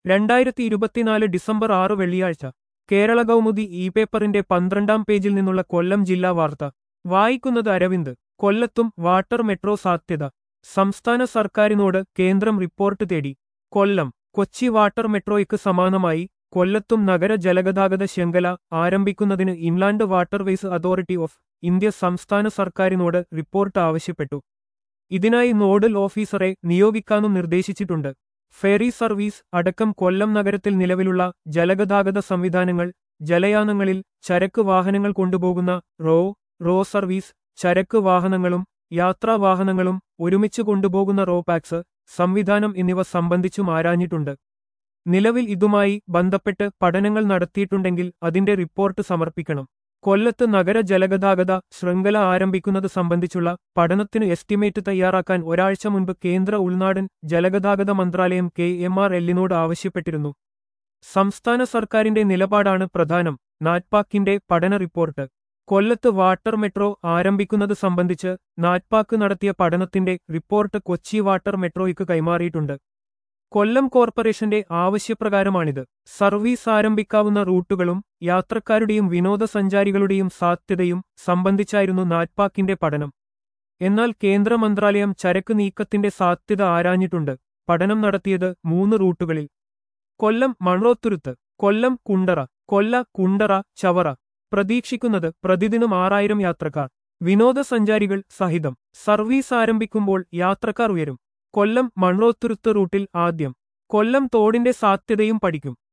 രണ്ടായിരത്തി ഇരുപത്തിനാല് ഡിസംബർ ആറ് വെള്ളിയാഴ്ച കേരള കൗമുദി ഇ പേപ്പറിന്റെ പന്ത്രണ്ടാം പേജിൽ നിന്നുള്ള കൊല്ലം ജില്ലാ വാർത്ത വായിക്കുന്നത് അരവിന്ദ് കൊല്ലത്തും വാട്ടർ മെട്രോ സാധ്യത സംസ്ഥാന സർക്കാരിനോട് കേന്ദ്രം റിപ്പോർട്ട് തേടി കൊല്ലം കൊച്ചി വാട്ടർ മെട്രോയ്ക്ക് സമാനമായി കൊല്ലത്തും നഗര ജലഗതാഗത ശൃംഖല ആരംഭിക്കുന്നതിന് inland waterways authority of India സംസ്ഥാന സർക്കാരിനോട് റിപ്പോർട്ട് ആവശ്യപ്പെട്ടു ഇതിനായി നോഡൽ ഓഫീസറെ നിയോഗിക്കാനും നിർദ്ദേശിച്ചിട്ടുണ്ട് ഫെറി സർവീസ് അടക്കം കൊല്ലം നഗരത്തിൽ നിലവിലുള്ള ജലഗതാഗത സംവിധാനങ്ങൾ ജലയാനങ്ങളിൽ ചരക്ക് വാഹനങ്ങൾ കൊണ്ടുപോകുന്ന റോ റോ സർവീസ് ചരക്ക് വാഹനങ്ങളും യാത്രാ വാഹനങ്ങളും ഒരുമിച്ച് കൊണ്ടുപോകുന്ന റോ പാക്സ് സംവിധാനം എന്നിവ സംബന്ധിച്ചും ആരാഞ്ഞിട്ടുണ്ട് നിലവിൽ ഇതുമായി ബന്ധപ്പെട്ട് പഠനങ്ങൾ നടത്തിയിട്ടുണ്ടെങ്കിൽ അതിന്റെ റിപ്പോർട്ട് സമർപ്പിക്കണം കൊല്ലത്ത് നഗര ജലഗതാഗത ശൃംഖല ആരംഭിക്കുന്നത് സംബന്ധിച്ചുള്ള പഠനത്തിന് എസ്റ്റിമേറ്റ് തയ്യാറാക്കാൻ ഒരാഴ്ച മുൻപ് കേന്ദ്ര ഉൾനാടൻ ജലഗതാഗത മന്ത്രാലയം കെ എം ആർ എല്ലിനോട് ആവശ്യപ്പെട്ടിരുന്നു സംസ്ഥാന സർക്കാരിന്റെ നിലപാടാണ് പ്രധാനം നാറ്റ്പാക്കിന്റെ പഠന റിപ്പോർട്ട് കൊല്ലത്ത് വാട്ടർ മെട്രോ ആരംഭിക്കുന്നത് സംബന്ധിച്ച് നാറ്റ്പാക്ക് നടത്തിയ പഠനത്തിന്റെ റിപ്പോർട്ട് കൊച്ചി വാട്ടർ മെട്രോയ്ക്ക് കൈമാറിയിട്ടുണ്ട് കൊല്ലം കോർപ്പറേഷന്റെ ആവശ്യപ്രകാരമാണിത് സർവീസ് ആരംഭിക്കാവുന്ന റൂട്ടുകളും യാത്രക്കാരുടെയും വിനോദസഞ്ചാരികളുടെയും സാധ്യതയും സംബന്ധിച്ചായിരുന്നു നാറ്റ്പാക്കിന്റെ പഠനം എന്നാൽ കേന്ദ്ര മന്ത്രാലയം ചരക്ക് നീക്കത്തിന്റെ സാധ്യത ആരാഞ്ഞിട്ടുണ്ട് പഠനം നടത്തിയത് മൂന്ന് റൂട്ടുകളിൽ കൊല്ലം മൺറോത്തുരുത്ത് കൊല്ലം കുണ്ടറ കൊല്ല കുണ്ടറ ചവറ പ്രതീക്ഷിക്കുന്നത് പ്രതിദിനം ആറായിരം യാത്രക്കാർ വിനോദസഞ്ചാരികൾ സഹിതം സർവീസ് ആരംഭിക്കുമ്പോൾ യാത്രക്കാർ ഉയരും കൊല്ലം മൺറോത്തുരുത്ത് റൂട്ടിൽ ആദ്യം കൊല്ലം തോടിന്റെ സാധ്യതയും പഠിക്കും